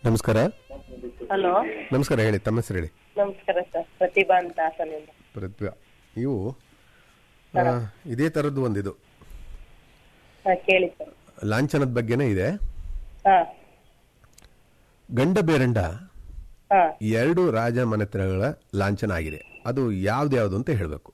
ನಮಸ್ಕಾರ ಹಲೋ ನಮಸ್ಕಾರ ಹೇಳಿ ತಮ್ಮ ಹೆಸರು ಹೇಳಿ ನಮಸ್ಕಾರ ಸರ್ ಪ್ರತಿಭಾ ಅಂತ ಹಾಸನಿಂದ ಪ್ರತಿಭಾ ಇವು ಆ, ಇದೇ ಥರದ್ದು ಒಂದಿದು ಹಾ ಕೇಳಿ ಸರ್ ಲಾಂಛನದ ಬಗ್ಗೆನೇ ಇದೆ ಹಾ ಗಂಡ ಬೇರಂಡ ಹಾ ಎರಡು ರಾಜ ಮನೆತನಗಳ ಲಾಂಛನ ಆಗಿದೆ ಅದು ಯಾವ್ದ್ಯಾವ್ದು ಅಂತ ಹೇಳಬೇಕು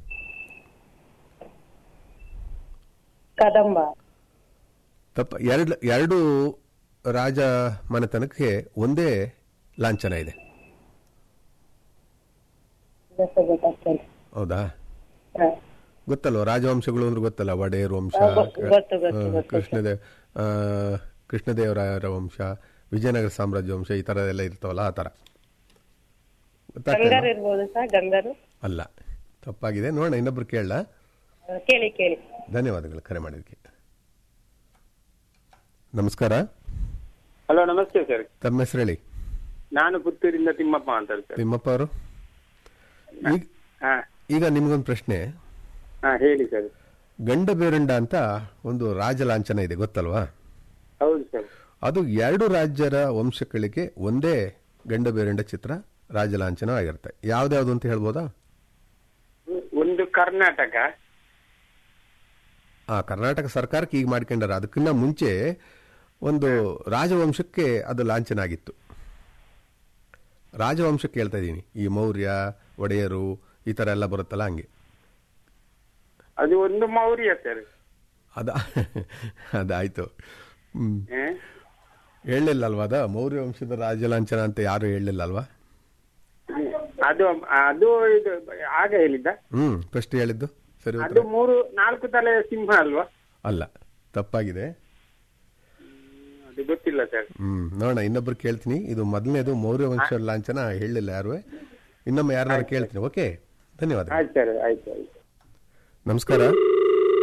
ಕದಂಬ ತಪ್ಪ ಎರಡು ಎರಡು ರಾಜ ಮನೆತನಕ್ಕೆ ಒಂದೇ ಲಾಂಛನ ಇದೆ ಹೆಸರು ಗೊತ್ತಾಗ್ತದೆ ಹೌದಾ ಹಾ ಗೊತ್ತಲ್ವ ರಾಜವಂಶಗಳು ಅಂದ್ರೆ ಗೊತ್ತಲ್ಲ ಒಡೆಯರ್ ವಂಶ ಹಾ, ಗೊತ್ತು, ಗೊತ್ತು, ಗೊತ್ತು, ಆ, ಗೊತ್ತು. ಕೃಷ್ಣದೇವ್ ಆ, ಕೃಷ್ಣದೇವರಾಯರ ವಂಶ ವಿಜಯನಗರ ಸಾಮ್ರಾಜ್ಯ ವಂಶ ಈ ತರ ಎಲ್ಲ ಇರ್ತಾವಲ್ಲ ಆ ತರ ಗೊತ್ತಾಗ್ತಾ ಗಂಗರ್ ಇರ್ಬೋದು ಸರ್ ಗಂಗರು ಅಲ್ಲ ತಪ್ಪಾಗಿದೆ ನೋಡೋಣ ಇನ್ನೊಬ್ರು ಕೇಳಲ್ಲ ಹಾ, ಕೇಳಿ ಕೇಳಿ ಧನ್ಯವಾದಗಳು ಕರೆ ಮಾಡಿದ್ದಕ್ಕೆ ನಮಸ್ಕಾರ ಹಲೋ ನಮಸ್ತೆ ಸರ್ ತಮ್ಮ ಹೆಸರು ಹೇಳಿ ನಾನು ಪುತ್ತೂರಿಂದ ತಿಮ್ಮಪ್ಪ ಅಂತ ಸರ್ ತಿಮ್ಮಪ್ಪ ಅವರು ಈಗ ಹಾ ಈಗ ನಿಮ್ಗೊಂದು ಪ್ರಶ್ನೆ ಹಾ ಹೇಳಿ ಸರ್ ಗಂಡ ಬೇರಂಡ ಅಂತ ಒಂದು ರಾಜ ಲಾಂಛನ ಇದೆ ಗೊತ್ತಲ್ವಾ ಹೌದು ಸರ್ ಅದು ಎರಡು ರಾಜ್ಯರ ವಂಶಗಳಿಗೆ ಒಂದೇ ಗಂಡ ಬೇರಂಡ ಚಿತ್ರ ರಾಜ ಲಾಂಛನ ಆಗಿರುತ್ತೆ ಯಾವ್ದ್ಯಾವ್ದು ಅಂತ ಹೇಳ್ಬೋದಾ ಒಂದು ಕರ್ನಾಟಕ ಆ ಕರ್ನಾಟಕ ಸರ್ಕಾರಕ್ಕೆ ಈಗ ಮಾಡ್ಕೊಂಡಾರ ಅದಕ್ಕಿಂತ ಮುಂಚೆ ಒಂದು ರಾಜವಂಶಕ್ಕೆ ಅದು ಲಾಂಛನ ಆಗಿತ್ತು ರಾಜವಂಶಕ್ಕೆ ಹೇಳ್ತಾ ಇದ್ದೀನಿ ಈ ಮೌರ್ಯ ಒಡೆಯರು ಈ ತರ ಎಲ್ಲ ಬರುತ್ತಲ್ಲ ಹಂಗೆ ಅದು ಒಂದು ಮೌರ್ಯ ಸರ್ ಅದ ಅದಾಯ್ತು ಹ್ಮ್ ಹಾ? ಹೇಳಲಿಲ್ಲ ಅಲ್ವಾ ಅದ ಮೌರ್ಯ ವಂಶದ ರಾಜ ಲಾಂಛನ ಅಂತ ಯಾರು ಹೇಳಲಿಲ್ಲ ಅಲ್ವಾ ಅದು ಅದು ಇದು ಆಗ ಹೇಳಿದ್ದ ಹ್ಮ್ ಫಸ್ಟ್ ಹೇಳಿದ್ದು ಸರಿ ಉತ್ತರ ಅದು ಮೂರು ನಾಲ್ಕು ತಲೆ ಸಿಂಹ ಅಲ್ವಾ ಅಲ್ಲ ತಪ್ಪಾಗಿದೆ ಅದು ಗೊತ್ತಿಲ್ಲ ಸರ್ ಹ್ಮ್ ನೋಡೋಣ ಇನ್ನೊಬ್ರು ಕೇಳ್ತೀನಿ ಇದು ಮೊದಲನೇದು ಮೌರ್ಯ ವಂಶ ಲಾಂಛನ ಹೇಳಲಿಲ್ಲ ಯಾರು ಇನ್ನೊಮ್ಮೆ ಯಾರನ್ನಾರು ಕೇಳ್ತೀನಿ ಓಕೆ ಧನ್ಯವಾದ ಆಯ್ತು ಸರ್ ಆಯ್ತು ಆಯ್ತು ನಮಸ್ಕಾರ